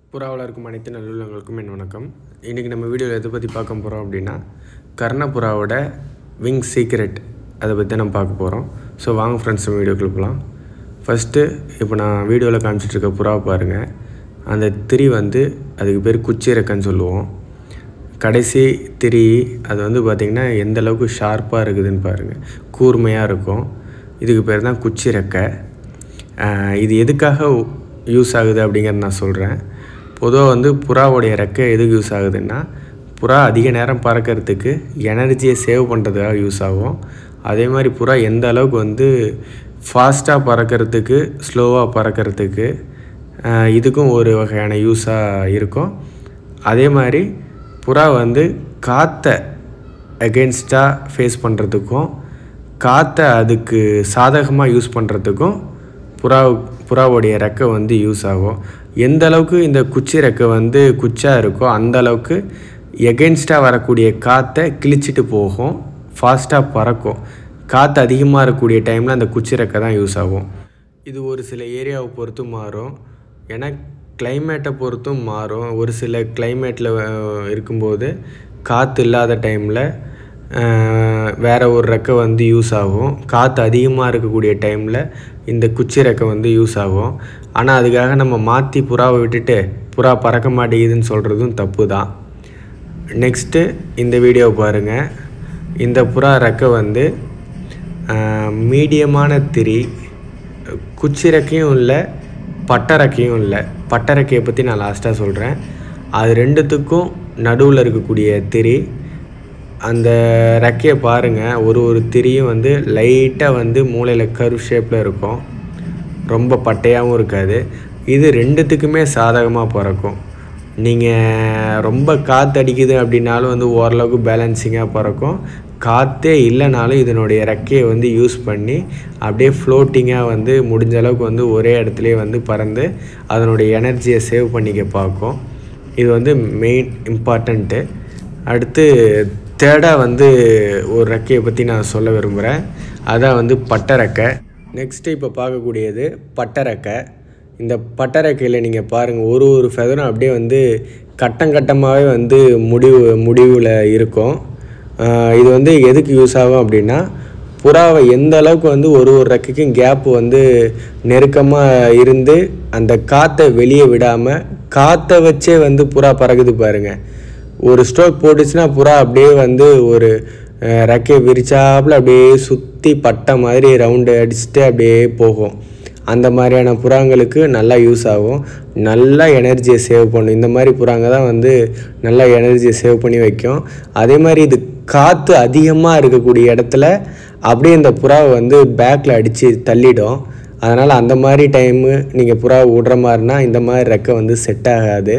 புறாவில் இருக்கும் அனைத்து நல்லுள்ளங்களுக்கும் என் வணக்கம் இன்றைக்கி நம்ம வீடியோவில் எதை பற்றி பார்க்க போகிறோம் அப்படின்னா கர்ணப்புறாவோட விங் சீக்ரெட் அதை பற்றி நம்ம பார்க்க போகிறோம் ஸோ வாங்க ஃப்ரெண்ட்ஸ் நம்ம வீடியோக்குள்ள போகலாம் ஃபஸ்ட்டு இப்போ நான் வீடியோவில் காமிச்சிட்டு இருக்க புறாவை பாருங்கள் அந்த திரி வந்து அதுக்கு பேர் குச்சி ரெக்கைன்னு சொல்லுவோம் கடைசி திரி அது வந்து பார்த்திங்கன்னா எந்த அளவுக்கு ஷார்ப்பாக இருக்குதுன்னு பாருங்கள் கூர்மையாக இருக்கும் இதுக்கு பேர் தான் குச்சி ரெக்கை ஆஹ் இது எதுக்காக யூஸ் ஆகுது அப்படிங்கிறத நான் சொல்கிறேன் பொதுவாக வந்து புறாவுடைய ரெக்கை எதுக்கு யூஸ் ஆகுதுன்னா புறா அதிக நேரம் பறக்கிறதுக்கு எனர்ஜியை சேவ் பண்ணுறதுக்காக யூஸ் ஆகும் அதே மாதிரி புறா எந்த அளவுக்கு வந்து ஃபாஸ்ட்டாக பறக்கிறதுக்கு ஸ்லோவாக பறக்கிறதுக்கு ஆஹ் இதுக்கும் ஒரு வகையான யூஸாக இருக்கும் அதே மாதிரி புறா வந்து காற்றை அகென்ஸ்டாக ஃபேஸ் பண்ணுறதுக்கும் காற்றை அதுக்கு சாதகமாக யூஸ் பண்ணுறதுக்கும் புறா புறாவுடைய ரெக்கை வந்து யூஸ் ஆகும் எந்த அளவுக்கு இந்த குச்சி ரெக்கை வந்து குச்சாக இருக்கோ அந்த அளவுக்கு எகென்ஸ்டாக வரக்கூடிய காற்றை கிழிச்சிட்டு போகும் ஃபாஸ்ட்டாக பறக்கும் காற்று அதிகமாக இருக்கக்கூடிய டைமில் அந்த குச்சி ரெக்கை தான் யூஸ் ஆகும் இது ஒரு சில ஏரியாவை பொறுத்து மாறும் ஏன்னா கிளைமேட்டை பொறுத்தும் மாறும் ஒரு சில கிளைமேட்டில் இருக்கும்போது காற்று இல்லாத டைமில் வேறு ஒரு ரெக்கை வந்து யூஸ் ஆகும் காற்று அதிகமாக இருக்கக்கூடிய டைமில் இந்த குச்சி ரெக்கை வந்து யூஸ் ஆகும் ஆனால் அதுக்காக நம்ம மாற்றி புறாவை விட்டுட்டு புறா பறக்க மாட்டேங்குதுன்னு சொல்கிறதும் தப்பு தான் நெக்ஸ்ட்டு இந்த வீடியோ பாருங்கள் இந்த புறா ரெக்கை வந்து மீடியமான திரி குச்சி ரெக்கையும் இல்லை பட்டை ரெக்கையும் இல்லை பட்டை ரெக்கையை பற்றி நான் லாஸ்ட்டாக சொல்கிறேன் அது ரெண்டுத்துக்கும் நடுவில் இருக்கக்கூடிய திரி அந்த ரெக்கையை பாருங்கள் ஒரு ஒரு திரியும் வந்து லைட்டாக வந்து மூளையில் கரு ஷேப்பில் இருக்கும் ரொம்ப பட்டையாகவும் இருக்காது இது ரெண்டுத்துக்குமே சாதகமாக பறக்கும் நீங்கள் ரொம்ப காற்று அடிக்குது அப்படின்னாலும் வந்து ஓரளவுக்கு பேலன்சிங்காக பறக்கும் காற்றே இல்லைனாலும் இதனுடைய ரெக்கையை வந்து யூஸ் பண்ணி அப்படியே ஃப்ளோட்டிங்காக வந்து முடிஞ்ச அளவுக்கு வந்து ஒரே இடத்துலையே வந்து பறந்து அதனுடைய எனர்ஜியை சேவ் பண்ணிக்க பார்க்கும் இது வந்து மெயின் இம்பார்ட்டண்ட்டு அடுத்து தேர்டாக வந்து ஒரு ரெக்கையை பற்றி நான் சொல்ல விரும்புகிறேன் அதான் வந்து பட்டை ரெக்கை நெக்ஸ்ட்டு இப்போ பார்க்கக்கூடியது பட்டை ரெக்கை இந்த பட்டை ரெக்கையில் நீங்கள் பாருங்கள் ஒரு ஒரு ஃபெதரும் அப்படியே வந்து கட்டம் கட்டமாகவே வந்து முடிவு முடிவில் இருக்கும் ஆஹ் இது வந்து எதுக்கு யூஸ் ஆகும் அப்படின்னா புறாவை எந்த அளவுக்கு வந்து ஒரு ஒரு ரெக்கைக்கும் கேப் வந்து நெருக்கமாக இருந்து அந்த காற்றை வெளியே விடாமல் காற்றை வச்சே வந்து புறா பறக்குது பாருங்கள் ஒரு ஸ்ட்ரோக் போட்டுச்சுன்னா புறா அப்படியே வந்து ஒரு அஹ், ரெக்கையை விரிச்சாப்புல அப்படியே சுற்றி பட்டை மாதிரி ரவுண்டு அடிச்சுட்டு அப்படியே போகும் அந்த மாதிரியான புறாங்களுக்கு நல்லா யூஸ் ஆகும் நல்லா எனர்ஜியை சேவ் பண்ணும் இந்த மாதிரி புறாங்க தான் வந்து நல்லா எனர்ஜியை சேவ் பண்ணி வைக்கும் அதே மாதிரி இது காற்று அதிகமாக இருக்கக்கூடிய இடத்துல அப்படியே இந்த புறாவை வந்து பேக்கில் அடித்து தள்ளிடும் அதனால் அந்த மாதிரி டைமு நீங்கள் புறாவை விடுற மாதிரினா இந்த மாதிரி ரெக்கை வந்து செட் ஆகாது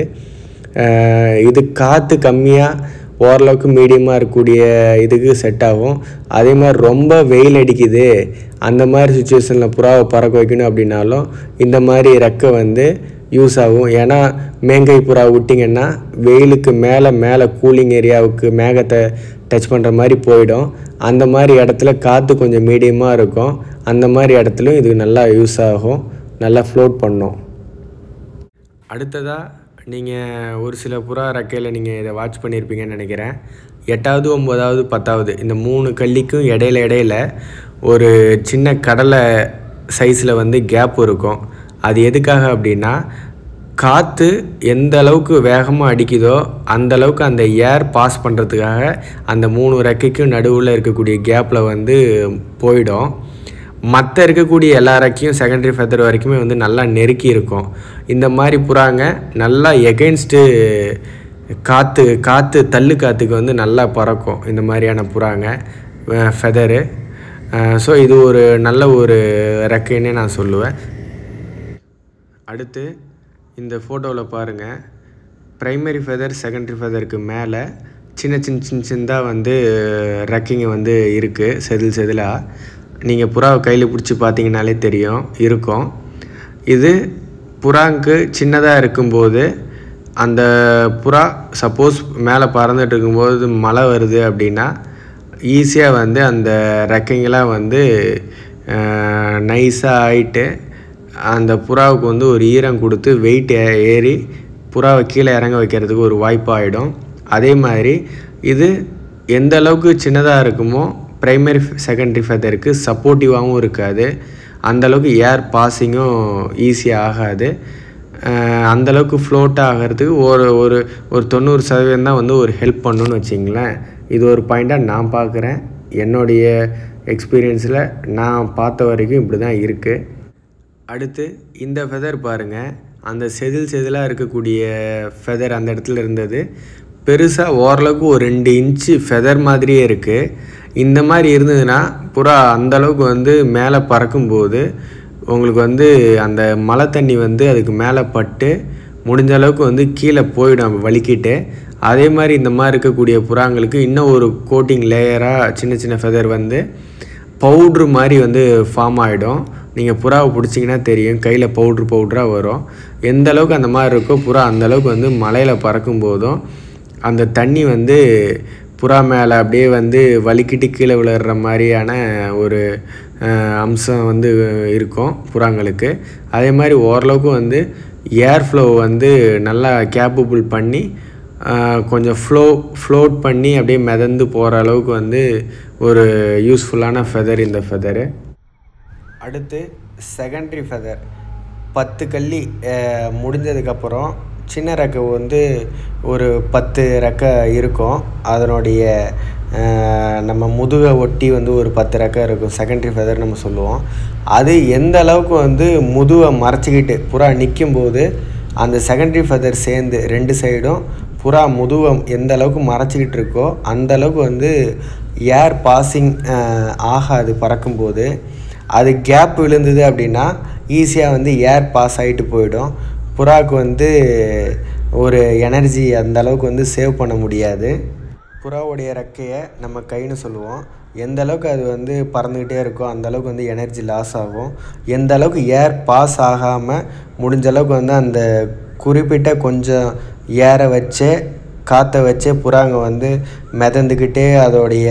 அஹ் இது காற்று கம்மியாக ஓரளவுக்கு மீடியமாக இருக்கக்கூடிய இதுக்கு செட் ஆகும் அதே மாதிரி ரொம்ப வெயில் அடிக்குது அந்த மாதிரி சுச்சுவேஷனில் புறாவை பறக்க வைக்கணும் அப்படின்னாலும் இந்த மாதிரி ரெக்கை வந்து யூஸ் ஆகும் ஏன்னா மேங்கை புறா விட்டிங்கன்னா வெயிலுக்கு மேலே மேலே கூலிங் ஏரியாவுக்கு மேகத்தை டச் பண்ணுற மாதிரி போயிடும் அந்த மாதிரி இடத்துல காற்று கொஞ்சம் மீடியமாக இருக்கும் அந்த மாதிரி இடத்துலையும் இது நல்லா யூஸ் ஆகும் நல்லா ஃப்ளோட் பண்ணும் அடுத்ததாக நீங்கள் ஒரு சில புறா ரெக்கையில் நீங்கள் இதை வாட்ச் பண்ணியிருப்பீங்கன்னு நினைக்கிறேன் எட்டாவது ஒம்பதாவது பத்தாவது இந்த மூணு கள்ளிக்கும் இடையில இடையில ஒரு சின்ன கடலை சைஸில் வந்து கேப் இருக்கும் அது எதுக்காக அப்படின்னா காற்று எந்த அளவுக்கு வேகமாக அடிக்குதோ அந்த அளவுக்கு அந்த ஏர் பாஸ் பண்ணுறதுக்காக அந்த மூணு ரெக்கைக்கும் நடுவில் இருக்கக்கூடிய கேப்பில் வந்து போயிடும் மற்ற இருக்கக்கூடிய எல்லா ரெக்கையும் செகண்டரி ஃபெதர் வரைக்குமே வந்து நல்லா நெருக்கி இருக்கும் இந்த மாதிரி புறாங்க நல்லா எகென்ஸ்ட்டு காற்று காற்று தள்ளு காற்றுக்கு வந்து நல்லா பறக்கும் இந்த மாதிரியான புறாங்க ஃபெதரு ஸோ இது ஒரு நல்ல ஒரு ரெக்கைன்னே நான் சொல்லுவேன் அடுத்து இந்த ஃபோட்டோவில் பாருங்கள் ப்ரைமரி ஃபெதர் செகண்டரி ஃபெதருக்கு மேலே சின்ன சின்ன சின்ன சின்னதாக வந்து ரெக்கைங்க வந்து இருக்குது செதில் செதிலாக நீங்கள் புறாவை கையில் பிடிச்சி பார்த்தீங்கனாலே தெரியும் இருக்கும் இது புறாங்கு சின்னதாக இருக்கும்போது அந்த புறா சப்போஸ் மேலே பறந்துட்டு இருக்கும்போது மழை வருது அப்படின்னா ஈஸியாக வந்து அந்த ரெக்கைங்களாம் வந்து நைஸாக ஆயிட்டு அந்த புறாவுக்கு வந்து ஒரு ஈரம் கொடுத்து வெயிட் ஏறி புறாவை கீழே இறங்க வைக்கிறதுக்கு ஒரு வாய்ப்பாகிடும் அதே மாதிரி இது எந்த அளவுக்கு சின்னதாக இருக்குமோ ப்ரைமரி செகண்டரி ஃபெதருக்கு சப்போர்ட்டிவாகவும் இருக்காது அந்தளவுக்கு ஏர் பாசிங்கும் ஈஸியாக ஆகாது அந்தளவுக்கு ஃப்ளோட் ஆகிறதுக்கு ஒரு ஒரு ஒரு தொண்ணூறு சதவீதம் தான் வந்து ஒரு ஹெல்ப் பண்ணுன்னு வச்சிங்களேன் இது ஒரு பாயிண்ட்டாக நான் பார்க்குறேன் என்னுடைய எக்ஸ்பீரியன்ஸில் நான் பார்த்த வரைக்கும் இப்படி தான் இருக்குது அடுத்து இந்த ஃபெதர் பாருங்கள் அந்த செதில் செதிலாக இருக்கக்கூடிய ஃபெதர் அந்த இடத்துல இருந்தது பெருசாக ஓரளவுக்கு ஒரு ரெண்டு இன்ச்சு ஃபெதர் மாதிரியே இருக்குது இந்த மாதிரி இருந்ததுன்னா புறா அந்தளவுக்கு வந்து மேலே பறக்கும்போது உங்களுக்கு வந்து அந்த மழை தண்ணி வந்து அதுக்கு மேலே பட்டு முடிஞ்ச அளவுக்கு வந்து கீழே போயிடும் வலிக்கிட்டு அதே மாதிரி இந்த மாதிரி இருக்கக்கூடிய புறாங்களுக்கு இன்னும் ஒரு கோட்டிங் லேயராக சின்ன சின்ன ஃபெதர் வந்து பவுட்ரு மாதிரி வந்து ஃபார்ம் ஆகிடும் நீங்கள் புறாவை பிடிச்சிங்கன்னா தெரியும் கையில் பவுட்ரு பவுட்ராக வரும் எந்த அளவுக்கு அந்த மாதிரி இருக்கோ புறா அந்தளவுக்கு வந்து மலையில் பறக்கும் போதும் அந்த தண்ணி வந்து புறா மேலே அப்படியே வந்து வலிக்கிட்டு கீழே விழுற மாதிரியான ஒரு அம்சம் வந்து இருக்கும் புறாங்களுக்கு அதே மாதிரி ஓரளவுக்கு வந்து ஏர் ஃப்ளோ வந்து நல்லா கேப்பபிள் பண்ணி கொஞ்சம் ஃப்ளோ ஃப்ளோட் பண்ணி அப்படியே மிதந்து போகிற அளவுக்கு வந்து ஒரு யூஸ்ஃபுல்லான ஃபெதர் இந்த ஃபெதரு அடுத்து செகண்ட்ரி ஃபெதர் பத்து கள்ளி முடிஞ்சதுக்கப்புறம் சின்ன ரெக்கை வந்து ஒரு பத்து ரெக்கை இருக்கும் அதனுடைய நம்ம முதுகை ஒட்டி வந்து ஒரு பத்து ரெக்கை இருக்கும் செகண்டரி ஃபெதர் நம்ம சொல்லுவோம் அது எந்த அளவுக்கு வந்து முதுவை மறைச்சிக்கிட்டு புறா நிற்கும்போது அந்த செகண்டரி ஃபெதர் சேர்ந்து ரெண்டு சைடும் புறா முதுவை எந்த அளவுக்கு மறைச்சிக்கிட்டு இருக்கோ அந்த அளவுக்கு வந்து ஏர் பாசிங் ஆகாது பறக்கும்போது அது கேப் விழுந்தது அப்படின்னா ஈஸியாக வந்து ஏர் பாஸ் ஆகிட்டு போயிடும் புறாவுக்கு வந்து ஒரு எனர்ஜி அந்த அளவுக்கு வந்து சேவ் பண்ண முடியாது புறாவுடைய ரெக்கையை நம்ம கைன்னு சொல்லுவோம் எந்த அளவுக்கு அது வந்து பறந்துக்கிட்டே இருக்கோ அந்த அளவுக்கு வந்து எனர்ஜி லாஸ் ஆகும் எந்த அளவுக்கு ஏர் பாஸ் ஆகாமல் முடிஞ்ச அளவுக்கு வந்து அந்த குறிப்பிட்ட கொஞ்சம் ஏரை வச்சே காற்றை வச்சே புறாங்க வந்து மிதந்துக்கிட்டே அதோடைய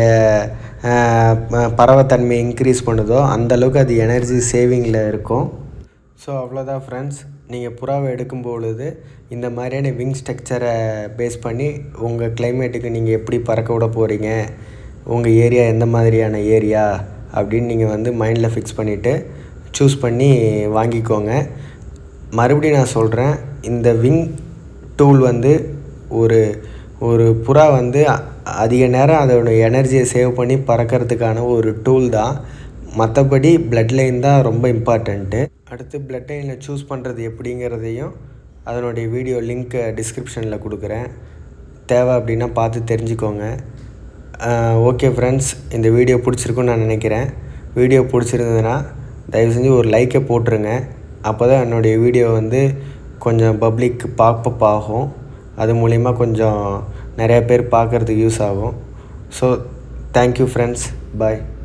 பறவைத்தன்மை இன்க்ரீஸ் பண்ணுதோ அந்தளவுக்கு அது எனர்ஜி சேவிங்கில் இருக்கும் ஸோ அவ்வளோதான் ஃப்ரெண்ட்ஸ் நீங்கள் புறாவை எடுக்கும் பொழுது இந்த மாதிரியான விங் ஸ்ட்ரக்சரை பேஸ் பண்ணி உங்கள் கிளைமேட்டுக்கு நீங்கள் எப்படி பறக்க விட போகிறீங்க உங்கள் ஏரியா எந்த மாதிரியான ஏரியா அப்படின்னு நீங்கள் வந்து மைண்டில் ஃபிக்ஸ் பண்ணிவிட்டு சூஸ் பண்ணி வாங்கிக்கோங்க மறுபடியும் நான் சொல்கிறேன் இந்த விங் டூல் வந்து ஒரு ஒரு புறா வந்து அதிக நேரம் அதோட எனர்ஜியை சேவ் பண்ணி பறக்கிறதுக்கான ஒரு டூல் தான் மற்றபடி பிளட் லைன் தான் ரொம்ப இம்பார்ட்டண்ட்டு அடுத்து பிளட் லைனில் சூஸ் பண்ணுறது எப்படிங்கிறதையும் அதனுடைய வீடியோ லிங்க்கை டிஸ்கிரிப்ஷனில் கொடுக்குறேன் தேவை அப்படின்னா பார்த்து தெரிஞ்சுக்கோங்க ஓகே ஃப்ரெண்ட்ஸ் இந்த வீடியோ பிடிச்சிருக்குன்னு நான் நினைக்கிறேன் வீடியோ பிடிச்சிருந்ததுன்னா தயவு செஞ்சு ஒரு லைக்கை போட்டுருங்க அப்போ தான் என்னுடைய வீடியோ வந்து கொஞ்சம் பப்ளிக் பாப்பப் ஆகும் அது மூலிமா கொஞ்சம் நிறைய பேர் பார்க்குறதுக்கு யூஸ் ஆகும் ஸோ தேங்க்யூ ஃப்ரெண்ட்ஸ் பாய்